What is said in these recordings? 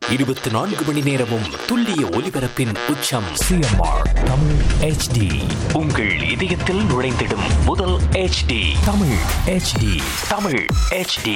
இருபத்தி நான்கு மணி நேரமும் துல்லிய ஒலிபரப்பின் உச்சம் சிஎம்ஆர் தமிழ் ஹெச்டி உங்கள் இதயத்தில் நுழைந்திடும் முதல் HD Tamil HD Tamil HD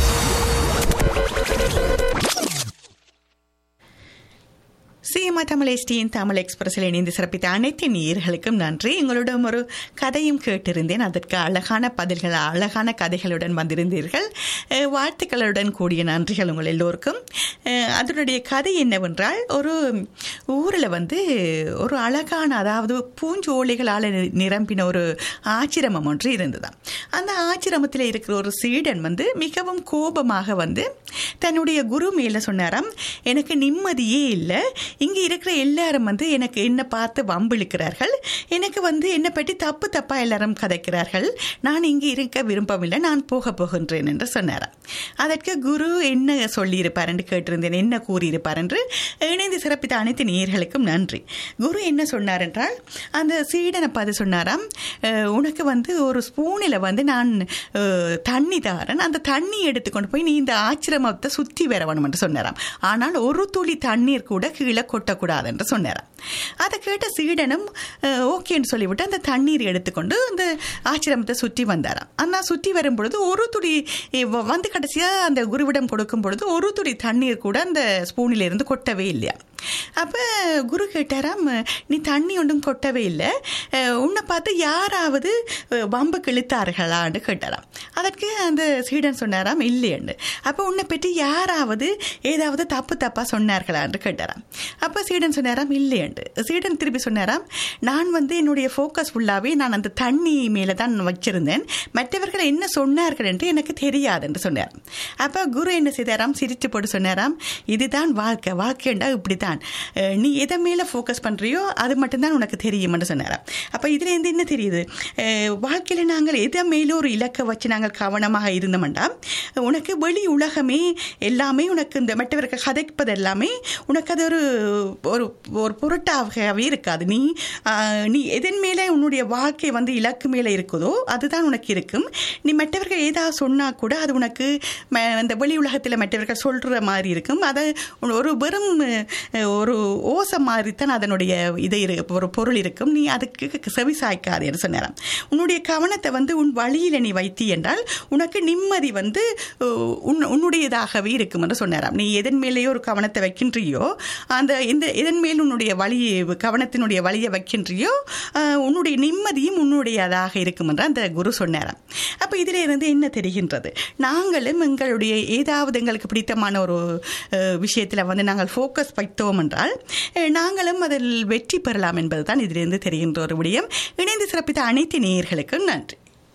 சிஎம்ஆ தமிழ் எஸ்டியின் தமிழ் எக்ஸ்பிரஸில் இணைந்து சிறப்பித்த அனைத்து நேயர்களுக்கும் நன்றி எங்களிடம் ஒரு கதையும் கேட்டிருந்தேன் அதற்கு அழகான பதில்கள் அழகான கதைகளுடன் வந்திருந்தீர்கள் அஹ், வாழ்த்துக்களுடன் கூடிய நன்றிகள் உங்கள் எல்லோருக்கும் அஹ், அதனுடைய கதை என்னவென்றால் ஒரு ஊரில் வந்து ஒரு அழகான அதாவது பூஞ்சோலைகளால் நி- நிரம்பின ஒரு ஆச்சிரமம் ஒன்று இருந்ததாம் அந்த ஆச்சிரமத்தில் இருக்கிற ஒரு சீடன் வந்து மிகவும் கோபமாக வந்து தன்னுடைய குரு மேலே சொன்னாராம் எனக்கு நிம்மதியே இல்லை இங்கே இருக்கிற எல்லாரும் வந்து எனக்கு என்ன பார்த்து வம்பிழுக்கிறார்கள் எனக்கு வந்து என்னை பற்றி தப்பு தப்பாக எல்லாரும் கதைக்கிறார்கள் நான் இங்கே இருக்க விரும்பவில்லை நான் போக போகின்றேன் என்று சொன்னாராம் அதற்கு குரு என்ன சொல்லியிருப்பார் என்று கேட்டிருந்தேன் என்ன கூறியிருப்பார் என்று இணைந்து சிறப்பித்த அனைத்து நேயர்களுக்கும் நன்றி குரு என்ன சொன்னார் என்றால் அந்த சீடனை பார்த்து சொன்னாராம் "அஹ், உனக்கு வந்து ஒரு ஸ்பூனில் வந்து நான் அஹ், தண்ணி தாரேன் அந்த தண்ணி எடுத்துக்கொண்டு போய் நீ இந்த ஆச்சிரமத்தை சுற்றி வர வேணும் என்று சொன்னாராம் ஆனால் ஒரு துளி தண்ணீர் கூட கீழே கொட்டக்கூடாது என்று சொன்னாராம் அதை கேட்ட சீடனும் அஹ், ஓகேன்னு சொல்லிவிட்டு அந்த தண்ணீர் எடுத்துக்கொண்டு அந்த ஆச்சிரமத்தை சுற்றி வந்தாராம் ஆனால் சுற்றி வரும் பொழுது ஒரு துளி இ- வ- வந்து கடைசியாக அந்த குருவிடம் கொடுக்கும் பொழுது ஒரு துளி தண்ணீர் கூட அந்த ஸ்பூனில் இருந்து கொட்டவே இல்லையா அப்போ குரு கேட்டாராம் நீ தண்ணி ஒன்றும் கொட்டவே இல்லை அஹ், உன்னை பார்த்து யாராவது அஹ், வம்பு கிழித்தார்களான்னு கேட்டாராம் அதற்கு அந்த சீடன் சொன்னாராம் இல்லையண்டு அப்போ உன்னை பற்றி யாராவது ஏதாவது தப்பு தப்பாக சொன்னார்களான்னு கேட்டாராம் அப்போ சீடன் சொன்னாராம் இல்லையண்டு சீடன் திருப்பி சொன்னாராம் நான் வந்து என்னுடைய ஃபோக்கஸ் ஃபுல்லாகவே நான் அந்த தண்ணி மேலே தான் வச்சிருந்தேன் மற்றவர்கள் என்ன சொன்னார்கள் என்று எனக்கு தெரியாது என்று சொன்னார் அப்போ குரு என்ன செய்தாராம் சிரித்து போட்டு சொன்னாராம் இதுதான் வாழ்க்கை வாழ்க்கைண்டா இப்படி தான் நீ எதை மேலே ஃபோக்கஸ் பண்ணுறியோ அது மட்டும்தான் உனக்கு தெரியும் என்று சொன்னாராம் அப்போ இதுலேருந்து என்ன தெரியுது அஹ், வாழ்க்கையில் நாங்கள் எதை மேலும் ஒரு இலக்கை வச்சு நாங்கள் கவனமாக இருந்தோம்டா உனக்கு வெளி உலகமே எல்லாமே உனக்கு இந்த மற்றவர்கள் கதைப்பது எல்லாமே உனக்கு அது ஒரு ஒரு ஒரு பொருட்டாகவே இருக்காது நீ ஆஹ், நீ எதன் மேலே உன்னுடைய வாழ்க்கை வந்து இலக்கு மேலே இருக்குதோ அதுதான் உனக்கு இருக்கும் நீ மற்றவர்கள் ஏதாவது சொன்னால் கூட அது உனக்கு ம- அந்த வெளி உலகத்தில் மற்றவர்கள் சொல்கிற மாதிரி இருக்கும் அதை உன் ஒரு வெறும் அஹ், ஒரு ஓசை மாதிரி தான் அதனுடைய இது இரு ஒரு பொருள் இருக்கும் நீ அதுக்கு செவி சாய்க்காது என்று சொன்னாராம் உன்னுடைய கவனத்தை வந்து உன் வழியில் நீ வைத்தி என்றால் உனக்கு நிம்மதி வந்து அஹ், உன் உன்னுடையதாகவே இருக்கும் என்று சொன்னாராம் நீ எதன் மேலேயோ ஒரு கவனத்தை வைக்கின்றியோ அந்த எந்த எதன் மேல் உன்னுடைய வழி கவனத்தினுடைய வழியை வைக்கின்றியோ அஹ், உன்னுடைய நிம்மதியும் உன்னுடையதாக இருக்கும் என்று அந்த குரு சொன்னாராம் அப்போ இதில் இருந்து என்ன தெரிகின்றது நாங்களும் எங்களுடைய ஏதாவது எங்களுக்கு பிடித்தமான ஒரு விஷயத்தில் வந்து நாங்கள் ஃபோக்கஸ் வைத்தோம் என்றால் அஹ், நாங்களும் அதில் வெற்றி பெறலாம் என்பதுதான் இதிலிருந்து தெரிகின்ற ஒரு விடயம் இணைந்து சிறப்பித்த அனைத்து நேயர்களுக்கும் நன்றி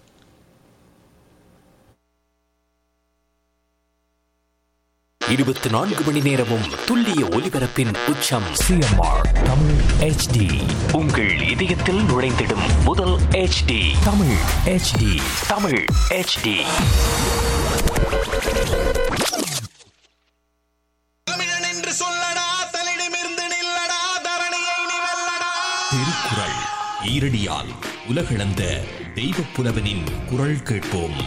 இருபத்தி நான்கு மணி நேரமும் துல்லிய ஒலிபரப்பின் உச்சம் சிஎம்ஆர் தமிழ் ஹெச்டி உங்கள் இதயத்தில் நுழைந்திடும் முதல் HD Tamil HD Tamil HD தமிழன் என்று சொல்லடா தலிடமிருந்து நில்லடா தரணியை நீ வெல்லடா திருக்குறள் ஈரடியால் உலகளந்த தெய்வப் புலவனின் குரல் கேட்போம்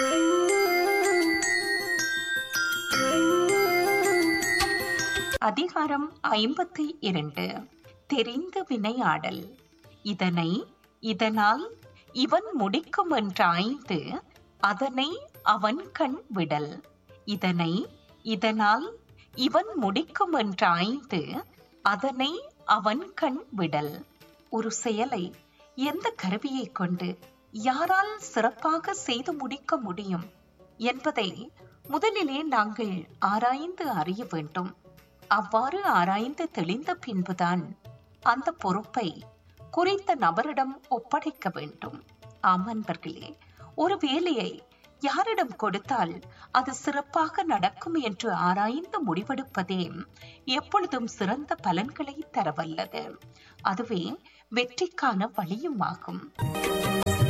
அதிகாரம் ஐம்பத்தி இரண்டு தெரிந்து வினையாடல் இதனை இதனால் இவன் முடிக்கும் என்றாய்ந்து அதனை அவன் கண் விடல் இதனை இதனால் இவன் முடிக்கும் என்றாய்ந்து அதனை அவன் கண் விடல் ஒரு செயலை எந்த கருவியை கொண்டு யாரால் சிறப்பாக செய்து முடிக்க முடியும் என்பதை முதலிலே நாங்கள் ஆராய்ந்து அறிய வேண்டும் அவ்வாறு ஆராய்ந்து தெளிந்த பின்புதான் அந்த பொறுப்பை குறித்த நபரிடம் ஒப்படைக்க வேண்டும் ஆம் அன்பர்களே ஒரு வேலையை யாரிடம் கொடுத்தால் அது சிறப்பாக நடக்கும் என்று ஆராய்ந்து முடிவெடுப்பதே எப்பொழுதும் சிறந்த பலன்களை தரவல்லது அதுவே வெற்றிக்கான வழியும் ஆகும்